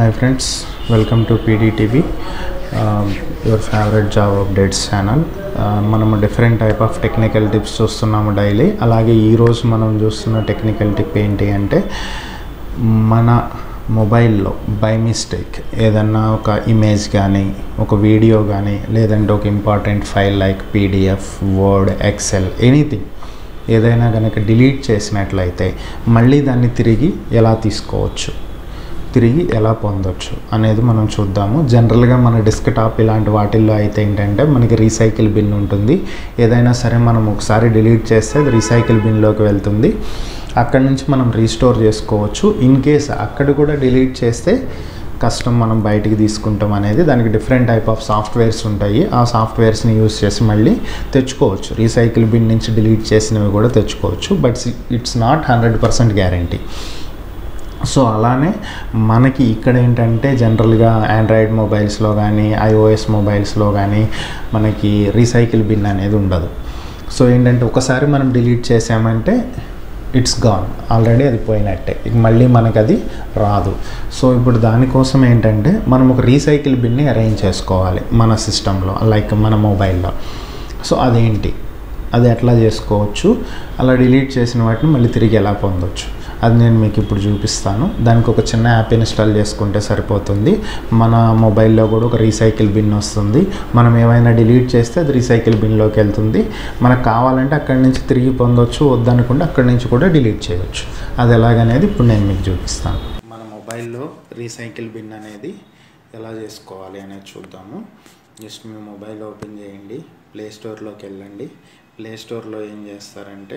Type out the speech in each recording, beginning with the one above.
hi friends welcome to PDTV your favourite job updates channel మనము different type of technical tips చూస్తున్నాము daily అలాగే ఈరోజు మనం చూస్తున్న టెక్నికల్ టిప్ ఏంటి అంటే మన మొబైల్లో బై మిస్టేక్ ఏదన్నా ఒక ఇమేజ్ కానీ ఒక వీడియో కానీ లేదంటే ఒక important file like PDF word Excel anything ఏదైనా కనుక డిలీట్ చేసినట్లయితే మళ్ళీ దాన్ని తిరిగి ఎలా తీసుకోవచ్చు తిరిగి ఎలా పొందొచ్చు అనేది మనం చూద్దాము జనరల్గా మన డెస్క్టాప్ ఇలాంటి వాటిల్లో అయితే ఏంటంటే మనకి రీసైకిల్ బిన్ ఉంటుంది ఏదైనా సరే మనం ఒకసారి డిలీట్ చేస్తే అది రీసైకిల్ బిన్లోకి వెళ్తుంది అక్కడ నుంచి మనం రీస్టోర్ చేసుకోవచ్చు ఇన్ కేస్ అక్కడ కూడా డిలీట్ చేస్తే కష్టం మనం బయటికి తీసుకుంటాం అనేది దానికి డిఫరెంట్ టైప్ ఆఫ్ సాఫ్ట్వేర్స్ ఉంటాయి ఆ సాఫ్ట్వేర్స్ని యూస్ చేసి మళ్ళీ తెచ్చుకోవచ్చు రీసైకిల్ బిన్ నుంచి డిలీట్ చేసినవి కూడా తెచ్చుకోవచ్చు but it's not hundred percent guarantee so అలానే మనకి ఇక్కడ ఏంటంటే జనరల్గా ఆండ్రాయిడ్ మొబైల్స్లో కానీ ఐఓఎస్ మొబైల్స్లో కానీ మనకి రీసైకిల్ బిన్ అనేది ఉండదు సో ఏంటంటే ఒకసారి మనం డిలీట్ చేసామంటే ఇట్స్ గాన్ ఆల్రెడీ అది పోయినట్టే ఇక మళ్ళీ మనకు అది రాదు సో ఇప్పుడు దానికోసం ఏంటంటే మనం ఒక రీసైకిల్ బిన్ని అరేంజ్ చేసుకోవాలి మన సిస్టంలో లైక్ మన మొబైల్లో సో అదేంటి అది ఎట్లా చేసుకోవచ్చు అలా డిలీట్ చేసిన వాటిని మళ్ళీ తిరిగి ఎలా పొందొచ్చు అది నేను మీకు ఇప్పుడు చూపిస్తాను దానికి ఒక చిన్న యాప్ ఇన్స్టాల్ చేసుకుంటే సరిపోతుంది మన మొబైల్లో కూడా ఒక రీసైకిల్ బిన్ వస్తుంది మనం ఏమైనా డిలీట్ చేస్తే అది రీసైకిల్ బిన్లోకి వెళ్తుంది మనకు కావాలంటే అక్కడి నుంచి తిరిగి పొందొచ్చు వద్దనుకుంటే అక్కడి నుంచి కూడా డిలీట్ చేయొచ్చు అది ఎలాగనేది ఇప్పుడు నేను మీకు చూపిస్తాను మన మొబైల్లో రీసైకిల్ బిన్ అనేది ఎలా చేసుకోవాలి అనేది చూద్దాము జస్ట్ మీ మొబైల్ ఓపెన్ చేయండి ప్లే స్టోర్లోకి వెళ్ళండి ప్లే స్టోర్లో ఏం చేస్తారంటే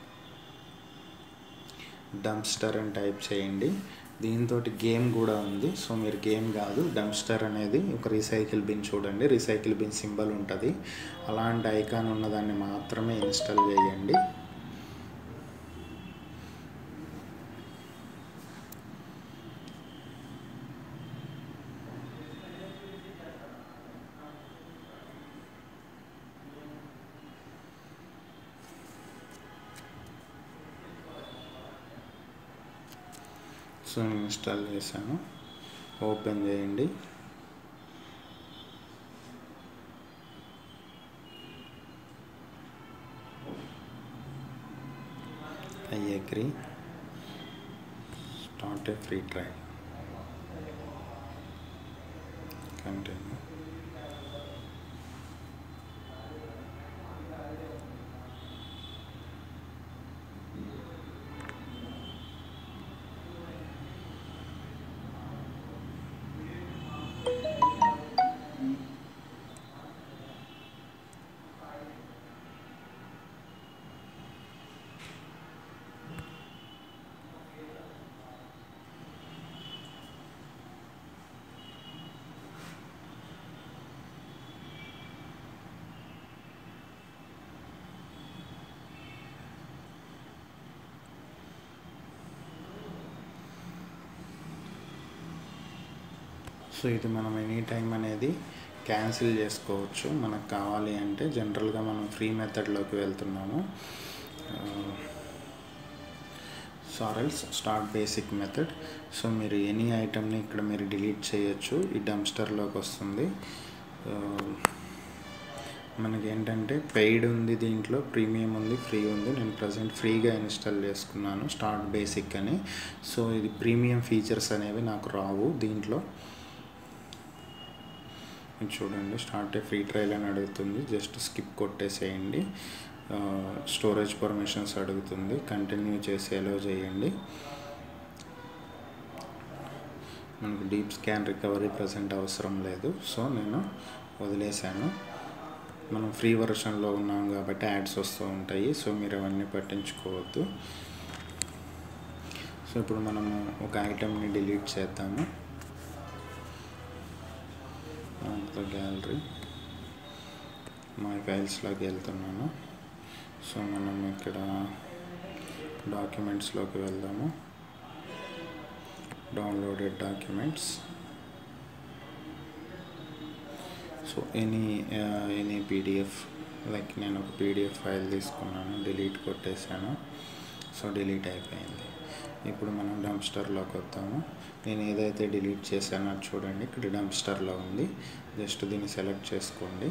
డంప్స్టర్ అని టైప్ చేయండి దీంతో గేమ్ కూడా ఉంది సో మీరు గేమ్ కాదు డంప్స్టర్ అనేది ఒక రీసైకిల్ బిన్ చూడండి రీసైకిల్ బిన్ సింబల్ ఉంటుంది అలాంటి ఐకాన్ ఉన్నదాన్ని మాత్రమే ఇన్స్టాల్ చేయండి సో నేను ఇన్స్టాల్ చేశాను ఓపెన్ చేయండి I agree start a free trial continue so ఇది మనం ఎనీ టైం అనేది క్యాన్సిల్ చేసుకోవచ్చు మనకు కావాలి అంటే జనరల్గా మనం ఫ్రీ మెథడ్లోకి వెళ్తున్నాము సారల్స్ స్టార్ట్ బేసిక్ మెథడ్ సో మీరు ఎనీ ఐటమ్ని ఇక్కడ మీరు డిలీట్ చేయొచ్చు ఈ డంప్స్టర్లోకి వస్తుంది మనకి ఏంటంటే పెయిడ్ ఉంది దీంట్లో ప్రీమియం ఉంది ఫ్రీ ఉంది నేను ప్రజెంట్ ఫ్రీగా ఇన్స్టాల్ చేసుకున్నాను స్టార్ట్ బేసిక్ అని సో ఇది ప్రీమియం ఫీచర్స్ అనేవి నాకు రావు దీంట్లో చూడండి స్టార్ట్ ఏ ఫ్రీ ట్రయల్ అని అడుగుతుంది జస్ట్ స్కిప్ కొట్టేసేయండి స్టోరేజ్ పర్మిషన్స్ అడుగుతుంది కంటిన్యూ చేసి ఎలో చేయండి మనకు డీప్ స్కాన్ రికవరీ ప్రజెంట్ అవసరం లేదు సో నేను వదిలేశాను మనం ఫ్రీ వర్షన్లో ఉన్నాం కాబట్టి యాడ్స్ వస్తూ ఉంటాయి సో మీరు అవన్నీ పట్టించుకోవద్దు సో ఇప్పుడు మనము ఒక ఐటెంని డిలీట్ చేద్దాము ద గ్యాలరీ మై ఫైల్స్లోకి వెళ్తున్నాను సో మనం ఇక్కడ డాక్యుమెంట్స్లోకి వెళ్దాము downloaded documents so any any PDF like నేను ఒక పీడిఎఫ్ ఫైల్ తీసుకున్నాను డిలీట్ కొట్టేశాను సో డిలీట్ అయిపోయింది ఇప్పుడు మనం డంప్స్టర్లోకి వద్దాము నేను ఏదైతే డిలీట్ చేశానో అది చూడండి ఇక్కడ డంప్స్టర్లో ఉంది జస్ట్ దీన్ని సెలెక్ట్ చేసుకోండి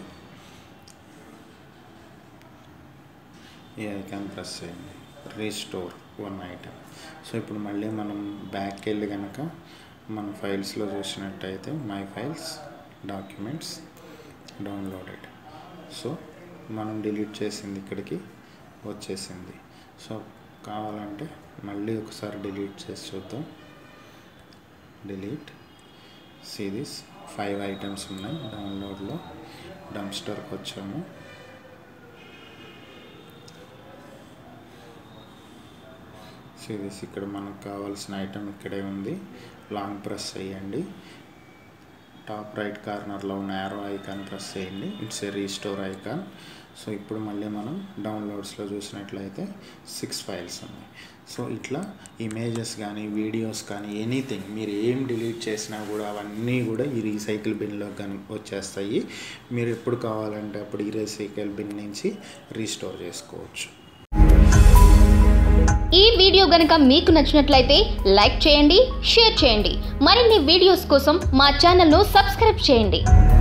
ఈ ఐకాన్ ప్రెస్ చేయండి రీస్టోర్ వన్ ఐటమ్ సో ఇప్పుడు మళ్ళీ మనం బ్యాక్కి వెళ్ళి కనుక మన ఫైల్స్లో చూసినట్టయితే my files documents downloaded so మనం డిలీట్ చేసింది ఇక్కడికి వచ్చేసింది సో కావాలంటే మళ్ళీ ఒకసారి డిలీట్ చేసి చూద్దాం డిలీట్ సిరీస్ ఫైవ్ ఐటమ్స్ ఉన్నాయి డౌన్లోడ్లో డంప్స్టర్కి వచ్చాము సిరీస్ ఇక్కడ మనకు కావాల్సిన ఐటమ్ ఇక్కడే ఉంది లాంగ్ ప్రెస్ చేయండి టాప్ రైట్ కార్నర్లో ఉన్న యారో ఐకాన్ ప్రెస్ చేయండి it's a restore icon so ఇప్పుడు మళ్ళీ మనం డౌన్లోడ్స్లో చూసినట్లయితే సిక్స్ ఫైల్స్ ఉన్నాయి సో ఇట్లా ఇమేజెస్ కానీ వీడియోస్ కానీ ఎనీథింగ్ మీరు ఏం డిలీట్ చేసినా కూడా అవన్నీ కూడా ఈ రీసైకిల్ బిన్లో కానీ వచ్చేస్తాయి మీరు ఎప్పుడు కావాలంటే అప్పుడు ఈ రీసైకిల్ బిన్ నుంచి రీస్టోర్ చేసుకోవచ్చు ఈ వీడియో గనుక మీకు నచ్చినట్లయితే లైక్ చేయండి షేర్ చేయండి మరిన్ని వీడియోస్ కోసం మా ఛానల్ను సబ్స్క్రైబ్ చేయండి